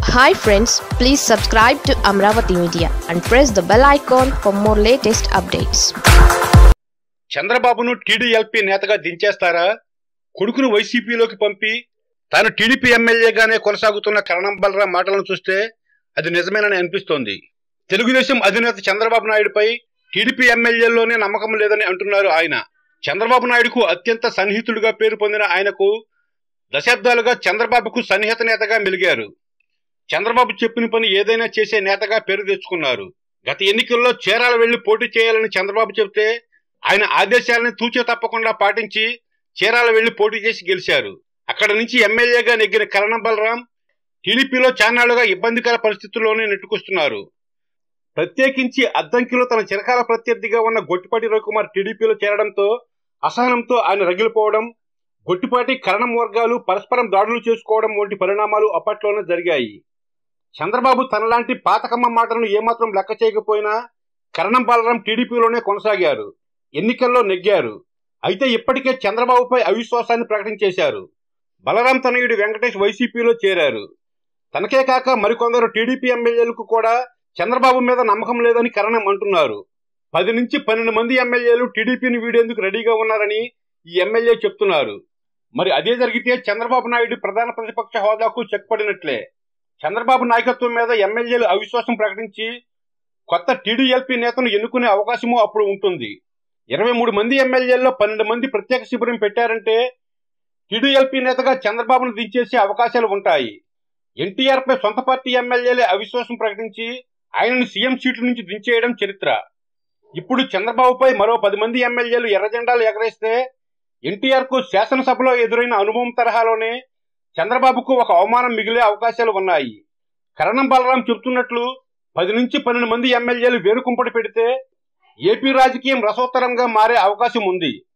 hi friends please subscribe to Amaravati media and press the bell icon for more latest updates చంద్రబాబును TDLP నేతగా దించేస్తారా కొడుకును వైసీపీలోకి పంపి తాను టీడీపీ ఎమ్మెల్యేగానే కొనసాగుతున్న కరణం బలరాం మాటలను చూస్తే అది నిజమేనని అనిపిస్తోంది తెలుగుదేశం అధినేత చంద్రబాబు నాయుడుపై టీడీపీ ఎమ్మెల్యేలోనే నమ్మకం లేదని అంటున్నారు ఆయన చంద్రబాబు నాయుడుకు అత్యంత సన్నిహితుడిగా పేరు పొందిన ఆయనకు దశాబ్దాలుగా చంద్రబాబుకు సన్నిహిత నేతగా మెలిగారు చంద్రబాబు చెప్పిన పని ఏదైనా చేసే నేతగా పేరు తెచ్చుకున్నారు గత ఎన్నికల్లో చీరాల వెళ్లి పోటీ చేయాలని చంద్రబాబు చెబితే ఆయన ఆదేశాలను తూచే తప్పకుండా పాటించి చీరాల వెళ్లి పోటీ చేసి గెలిచారు అక్కడ నుంచి ఎమ్మెల్యేగా నెగ్గిన కరణం బలరాం టీడీపీలో చాన్నాళ్లుగా ఇబ్బందికర పరిస్థితుల్లోనే నెట్టుకొస్తున్నారు ప్రత్యేకించి అద్దంకిలో తన చిరకాల ప్రత్యర్థిగా ఉన్న గొట్టిపాటి రవికుమార్ టీడీపీలో చేరడంతో అసహనంతో ఆయన రగిలిపోవడం గొట్టిపాటి కరణం వర్గాలు పరస్పరం దాడులు చేసుకోవడం వంటి పరిణామాలు అప్పట్లోనే జరిగాయి చంద్రబాబు తనలాంటి పాతకమ్మ మాటలను ఏమాత్రం లెక్క చేయకపోయినా కరణం బలరాం టీడీపీలోనే కొనసాగారు ఎన్నికల్లో నెగ్గారు అయితే ఇప్పటికే చంద్రబాబుపై అవిశ్వాసాన్ని ప్రకటించేశారు బలరాం తనయుడు వెంకటేష్ వైసీపీలో చేరారు తనకే కాక మరికొందరు టీడీపీ ఎమ్మెల్యేలకు కూడా చంద్రబాబు మీద నమ్మకం లేదని కరణం అంటున్నారు పది నుంచి పన్నెండు మంది ఎమ్మెల్యేలు టీడీపీని వీడేందుకు రెడీగా ఉన్నారని ఈ ఎమ్మెల్యే చెప్తున్నారు మరి అదే జరిగితే చంద్రబాబు నాయుడు ప్రధాన ప్రతిపక్ష హోదాకు చెక్ పడినట్లే చంద్రబాబు నాయకత్వం మీద ఎమ్మెల్యేలు అవిశ్వాసం ప్రకటించి కొత్త టీడీఎల్పీ నేతను ఎన్నుకునే అవకాశము అప్పుడు ఉంటుంది ఇరవై మూడు మంది ఎమ్మెల్యేల్లో పన్నెండు మంది ప్రత్యేక శిబిరం పెట్టారంటే టీడీఎల్పీ నేతగా చంద్రబాబును దించేసే అవకాశాలు ఉంటాయి ఎన్టీఆర్ పై సొంత పార్టీ ఎమ్మెల్యేలే అవిశ్వాసం ప్రకటించి ఆయనను సీఎం సీటు నుంచి దించేయడం చరిత్ర ఇప్పుడు చంద్రబాబుపై మరో పది మంది ఎమ్మెల్యేలు ఎర్రజెండాలు ఎగరేస్తే ఎన్టీఆర్ కు శాసనసభలో ఎదురైన అనుభవం తరహాలోనే చంద్రబాబుకు ఒక అవమానం మిగిలే అవకాశాలు ఉన్నాయి కరణం బలరాం చెబుతున్నట్లు పది నుంచి పన్నెండు మంది ఎమ్మెల్యేలు వేరుకుంపటి పెడితే ఏపీ రాజకీయం రసోత్తరంగా మారే అవకాశం ఉంది